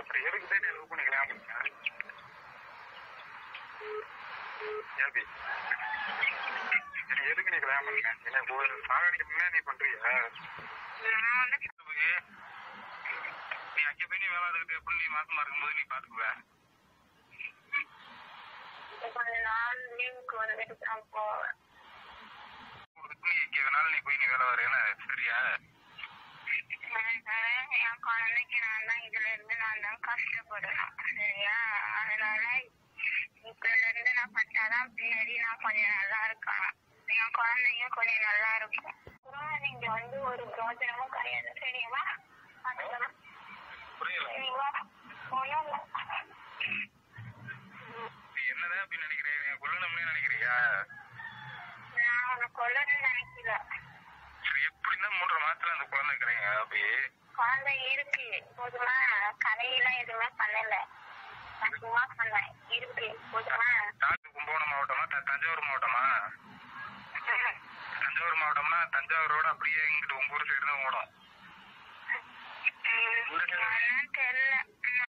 அப்புறம் எதுக்கு தான் லவ் பண்ணி கல்யாணம் பண்ண ஏபி என்ன எதுக்கு நீ கல்யாணம் பண்ண என்ன ஒரு சாகடிக்க முன்னே நீ பண்றியா நான் வந்து நீ அங்கே போய் நீ வேலை இருக்கு எப்படி நீ மாசமா இருக்கும்போது நீ பாத்துக்குவ கொஞ்ச நாள் லீவுக்கு வந்துட்டு தான் போவேன் கொடுத்துட்டு நீ இங்கே வேணாலும் நீ போய் நீ வேலை வர ஏன்னா சரியா என் குழந்தைக்கு நான் தான் இதுல இருந்து நான் தான் கஷ்டப்படணும் சரியா அதனால இப்பல இருந்து நான் பண்ணாதான் பின்னாடி நான் கொஞ்சம் நல்லா இருக்கணும் என் குழந்தைங்க கொஞ்சம் நல்லா இருக்கும் அப்புறம் நீங்க வந்து ஒரு பிரோஜனமும் கிடையாது சரிங்களா அதுதான் புரியல சரிங்களா ஒண்ணும் இல்ல. நீ என்னதான் அப்படி நினைக்கிறீங்க நீ கொல்லணும்னு நினைக்கிறியா நான் உன்னை கொல்லணும்னு நினைக்கல சரி எப்படின்னா மூன்றரை மாசத்துல அந்த குழந்தை இருக்கிறீங்க அப்படி குழந்தை இருக்கு போதுமா கதையெல்லாம் எதுவுமே பண்ணல நான் சும்மா சொன்னேன் இருக்கு போதுமா டாக்டர் கும்பகோணம் மாவட்டமா த- தஞ்சாவூர் மாவட்டமா தஞ்சாவூர் மாவட்டம்னா தஞ்சாவூரோட அப்படியே இங்கிட்டு உங்க ஊர் சைடு தான் ஓடும் என்னன்னு தெரியல